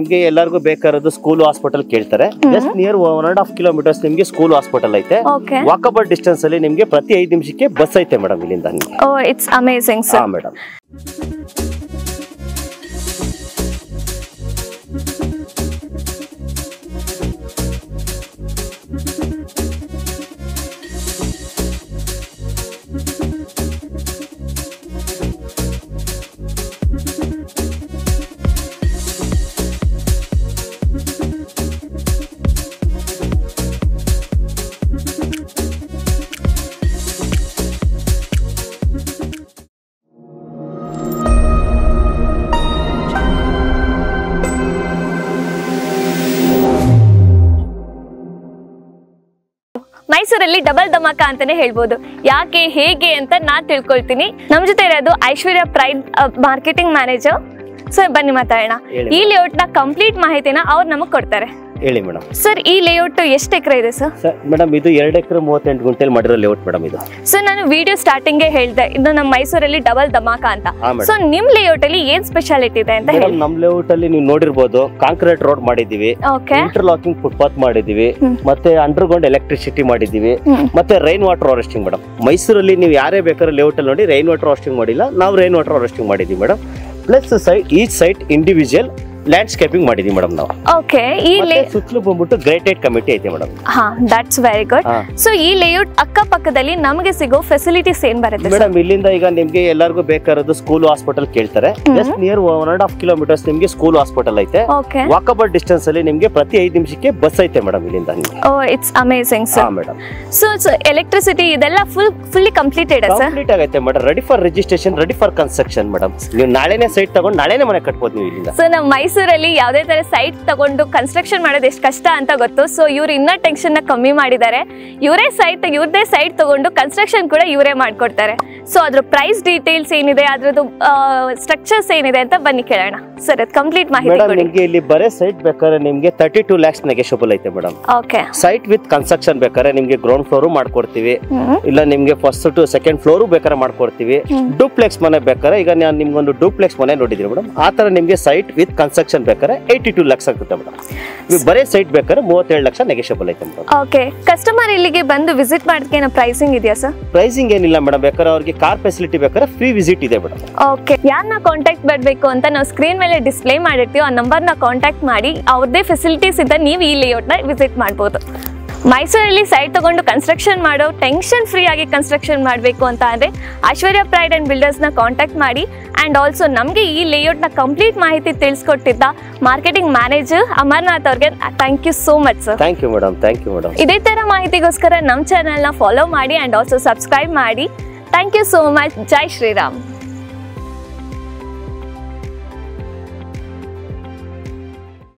ನಿಮ್ಗೆ ಎಲ್ಲರಿಗೂ ಬೇಕಾಗಿರೋದು ಸ್ಕೂಲ್ ಹಾಸ್ಪಿಟಲ್ ಕೇಳ್ತಾರೆ just near one and half kilometres ನಿಮ್ಗೆ ಸ್ಕೂಲ್ ಹಾಸ್ಪಿಟಲ್ ಐತೆ ಓಕೆ ವಾಕಬಲ್ ಡಿಸ್ಟೆನ್ಸ್ ಅಲ್ಲಿ ನಿಮ್ಗೆ ಪ್ರತಿ ಐದು ನಿಮಿಷಕ್ಕೆ ಬಸ್ ಐತೆ ಮೇಡಮ್ ಇಲ್ಲಿಂದ ನಿಮ್ಗೆ ಓ ಇಟ್ಸ್ ಅಮೇಸಿಂಗ್ ಹಾ ಸರ್ ಮೇಡಮ್ ಮೈಸೂರಲ್ಲಿ ಡಬಲ್ ಧಮಾಕ ಅಂತಾನೆ ಹೇಳ್ಬೋದು ಯಾಕೆ ಹೇಗೆ ಅಂತ ನಾನ್ ತಿಳ್ಕೊಳ್ತೀನಿ ನಮ್ ಜೊತೆ ಇರೋದು Aishwarya pride marketing manager sir ಬನ್ನಿ ಮಾತಾಡೋಣ ಹೇಳಿ ಈ ಲೇಔಟ್ ನ ಕಂಪ್ಲೀಟ್ ಮಾಹಿತಿನ ಅವ್ರು ನಮಗ್ ಕೊಡ್ತಾರೆ ಹೇಳಿ ಮೇಡಮ್ ಸರ್ ಈ ಲೇಔಟ್ ಎಷ್ಟು ಎಕರೆ ಇದೆ ಸರ್ ಸರ್ ಮೇಡಮ್ ಇದು ಎರಡು ಎಕರೆ ಮೂವತ್ತೆಂಟು ಗುಂಟೆಲ್ ಮಾಡಿರೋ ಲೇಔಟ್ ಮೇಡಮ್ ಇದು ಸರ್ ನಾನು ವಿಡಿಯೋ ಸ್ಟಾರ್ಟಿಂಗ್ ಹೇಳ್ದೆ ಇದು ನಮ್ಮ ಮೈಸೂರಲ್ಲಿ ಡಬಲ್ ಧಮಾಕ ಅಂತ ಹಾ ಮೇಡಮ್ ಸೊ ನಿಮ್ ಲೇಔಟ್ ಅಲ್ಲಿ ಏನ್ ಸ್ಪೆಷಾಲಿಟಿ ಇದೆ ಅಂತ ಮೇಡಮ್ ಹೇಳಿ ನಮ್ ಲೇಔಟ್ ಅಲ್ಲಿ ನೀವು ನೋಡಿರ್ಬೋದು ಕಾಂಕ್ರೀಟ್ ರೋಡ್ ಮಾಡಿದೀವಿ ಓಕೆ ಇಂಟರ್ಲಾಕಿಂಗ್ ಫುಟ್ಪಾತ್ ಮಾಡಿದೀವಿ ಹ್ಮ್. ಮತ್ತೆ ಅಂಡರ್ಗ್ರೌಂಡ್ ಎಲೆಕ್ಟ್ರಿಸಿಟಿ ಮಾಡಿದೀವಿ ಹ್ಮ್. ಮತ್ತೆ ರೈನ್ ವಾಟರ್ ಹಾರ್ವೆಸ್ಟಿಂಗ್ ಮೇಡಮ್ ಮೈಸೂರಲ್ಲಿ ನೀವು ಯಾರೇ ಬೇಕಾದ್ರೆ ಲೇಔಟ್ ಅಲ್ಲಿ ನೋಡಿ ರೈನ್ ವಾಟರ್ ಹಾರ್ವೆಸ್ಟಿಂಗ್ ಮಾಡಿಲ್ಲ ನಾವು ರೈನ್ ವಾಟರ್ ಹಾರ್ವೆಸ್ಟಿಂಗ್ ಮಾಡಿದೀವಿ madam plus site each site individual landscaping ಮಾಡಿದೀವಿ ಮೇಡಮ್ ನಾವು ಓಕೆ ಈ ಲೇ ಮತ್ತೆ ಸುತ್ತಲೂ ಬಂದ್ಬಿಟ್ಟು ಗ್ರೇಟೆಡ್ ಕಮಿಟಿ ಐತೆ ಮೇಡಮ್ ಹಾ ದಟ್ಸ್ ವೆರಿ ಗುಡ್ ಹಾ. ಸೊ ಈ ಲೇಔಟ್ ಅಕ್ಕಪಕ್ಕದಲ್ಲಿ ನಮಗೆ ಸಿಗೋ ಫೆಸಿಲಿಟೀಸ್ ಏನ್ ಬರುತ್ತೆ ಸರ್ ಮೇಡಮ್ ಇಲ್ಲಿಂದ ಈಗ ನಿಮ್ಗೆ ಎಲ್ಲರಿಗೂ ಬೇಕಾಗಿರೋದು ಸ್ಕೂಲ್ ಹಾಸ್ಪಿಟಲ್ ಕೇಳ್ತಾರೆ ಹ್ಮ್. Just near one and half kilometres ನಿಮ್ಗೆ ಸ್ಕೂಲ್ ಹಾಸ್ಪಿಟಲ್ ಐತೆ ಓಕೆ ವಾಕಬಲ್ ಡಿಸ್ಟೆನ್ಸ್ ಅಲ್ಲಿ ನಿಮ್ಗೆ ಪ್ರತಿ ಐದು ನಿಮಿಷಕ್ಕೆ ಬಸ್ ಐತೆ ಮೇಡಮ್ ಇಲ್ಲಿಂದ ನಿಮ್ಗೆ ಓ ಇಟ್ಸ್ ಅಮೇಸಿಂಗ್ ಹಾ ಸರ್ ಮೇಡಮ್ ಸೊ ಎಲೆಕ್ಟ್ರಿಸಿಟಿ ಇದೆಲ್ಲ full fully completed sir complete ಆಗೈತೆ madam ready for registration ready for construction madam ನೀವು ನಾಳೆನೇ ಸೈಟ್ ತಗೊಂಡು ನಾಳೆನೇ ಮನೆ ಕಟ್ಬೋದು ನೀವು ಇಲ್ಲಿಂದ ಸೊ ನಮ್ಮ ಮೈಸೂರಲ್ಲಿ ಯಾವುದೇ ತರ ಸೈಟ್ ತಗೊಂಡು ಕನ್ಸ್ಟ್ರಕ್ಷನ್ ಮಾಡೋದು ಎಷ್ಟು ಕಷ್ಟ ಅಂತ ಗೊತ್ತು ಸೊ ಇವ್ರು ಇನ್ನ ಟೆನ್ಷನ್ ನ ಕಮ್ಮಿ ಮಾಡಿದ್ದಾರೆ ಇವರೇ ಸೈಟ್ ಇವ್ರದೇ ಸೈಟ್ ತಗೊಂಡು ಕನ್ಸ್ಟ್ರಕ್ಷನ್ ಕೂಡ ಇವರೇ ಮಾಡ್ಕೊಡ್ತಾರೆ ಸೊ ಅದ್ರ ಪ್ರೈಸ್ ಡೀಟೇಲ್ಸ್ ಏನಿದೆ ಅದ್ರದ್ದು ಸ್ಟ್ರಕ್ಚರ್ಸ್ ಏನಿದೆ ಅಂತ ಬನ್ನಿ ಕೇಳೋಣ ಸರ್ ಅದು ಕಂಪ್ಲೀಟ್ ಮಾಹಿತಿ ಮೇಡಮ್ ಕೊಡಿ ನಿಮ್ಗೆ ಇಲ್ಲಿ ಬರೇ ಸೈಟ್ ಬೇಕಾದ್ರೆ ನಿಮ್ಗೆ ತರ್ಟಿ ಟೂ ಲ್ಯಾಕ್ಸ್ ನೆಗೆಷಬಲ್ ಐತೆ madam okay site with construction ಬೇಕಾದ್ರೆ ನಿಮ್ಗೆ ಗ್ರೌಂಡ್ ಫ್ಲೋರು ಮಾಡ್ಕೊಡ್ತೀವಿ ಹ್ಮ್ ಇಲ್ಲ ನಿಮ್ಗೆ ಫಸ್ಟ್ ಟು ಸೆಕೆಂಡ್ ಫ್ಲೋರು ಬೇಕಾದ್ರೆ ಮಾಡ್ಕೊಡ್ತೀವಿ ಹ್ಮ್. ಡೂಪ್ಲೆಕ್ಸ್ ಮನೆ ಬೇಕಾದ್ರೆ ಈಗ ನಾನು ನಿಮ್ಗೊಂದು ಡೂಪ್ಲೆಕ್ಸ್ ಮನೆ ನೋಡಿದ್ರಿ ಮೇಡಮ್ ಆ ತರ ನಿಮ್ಗೆ ಸೈಟ್ ವಿತ್ ಕನ್ಸ್ಟ್ರಕ್ಷನ್ ಬೇಕಾದ್ರೆ ಏಯ್ಟಿ ಟೂ ಲ್ಯಾಕ್ಸ್ ಆಗುತ್ತೆ ಮೇಡಮ್ ನೀವು ಬರೇ ಸೈಟ್ ಬೇಕಾದ್ರೆ ಮೂವತ್ತೇಳು ಲಕ್ಷ ನೆಗೆಷಬಲ್ ಐತೆ ಮೇಡಮ್ ಓಕೆ ಕಸ್ಟಮರ್ ಇಲ್ಲಿಗೆ ಬಂದು ವಿಸಿಟ್ ಮಾಡೋದಕ್ಕೆ ಏನೋ ಪ್ರೈಸಿಂಗ್ ಇದೆಯಾ ಸರ್ ಪ್ರೈಸಿಂಗ್ ಏನಿಲ್ಲ ಮೇಡಮ್ ಬೇಕಾದ್ರೆ ಅವ್ರಿಗೆ ಕಾರ್ ಫೆಸಿಲಿಟಿ ಬೇಕಾದ್ರೆ ಫ್ರೀ ವಿಸಿಟ್ ಇದೆ ಮೇಡಮ್ ಓಕೆ ಯಾರನ್ನ ಕಾಂಟ್ಯಾಕ್ಟ್ ಮಾಡಬೇಕು ಅಂತ ನಾವು ಸ್ಕ್ರೀನ್ ಮೇಲೆ ಡಿಸ್ಪ್ಲೇ ಮಾಡಿರ್ತೀವಿ ಆ ನಂಬರ್ನ ಕಾಂಟ್ಯಾಕ್ಟ್ ಮಾಡಿ ಅವ್ರದ್ದೇ ಫೆಸಿಲಿಟೀಸ್ ಇದ್ದ ನೀವು ಈ ಲೇಔಟ್ನ ವಿಸಿಟ್ ಮಾಡ್ಬೋದು ಮೈಸೂರಲ್ಲಿ ಸೈಟ್ ತಗೊಂಡು ಕನ್ಸ್ಟ್ರಕ್ಷನ್ ಮಾಡೋ ಟೆನ್ಷನ್ ಫ್ರೀ ಆಗಿ ಕನ್ಸ್ಟ್ರಕ್ಷನ್ ಮಾಡಬೇಕು ಅಂತ ಅಂದರೆ ಐಶ್ವರ್ಯ ಪ್ರೈಡ್ ಆ್ಯಂಡ್ ಬಿಲ್ಡರ್ಸ್ನ ಕಾಂಟ್ಯಾಕ್ಟ್ ಮಾಡಿ ಆ್ಯಂಡ್ ಆಲ್ಸೋ ನಮಗೆ ಈ ಲೇಔಟ್ನ ಕಂಪ್ಲೀಟ್ ಮಾಹಿತಿ ತಿಳಿಸ್ಕೊಟ್ಟಿದ್ದ ಮಾರ್ಕೆಟಿಂಗ್ ಮ್ಯಾನೇಜರ್ ಅಮರ್ನಾಥ್ ಅವ್ರಿಗೆ thank you so much sir thank you madam thank you madam ಇದೇ ಥರ ಮಾಹಿತಿಗೋಸ್ಕರ ನಮ್ಮ ಚಾನಲ್ನ ಫಾಲೋ ಮಾಡಿ ಆ್ಯಂಡ್ ಆಲ್ಸೋ ಸಬ್ಸ್ಕ್ರೈಬ್ ಮಾಡಿ thank you so much Jai Shriram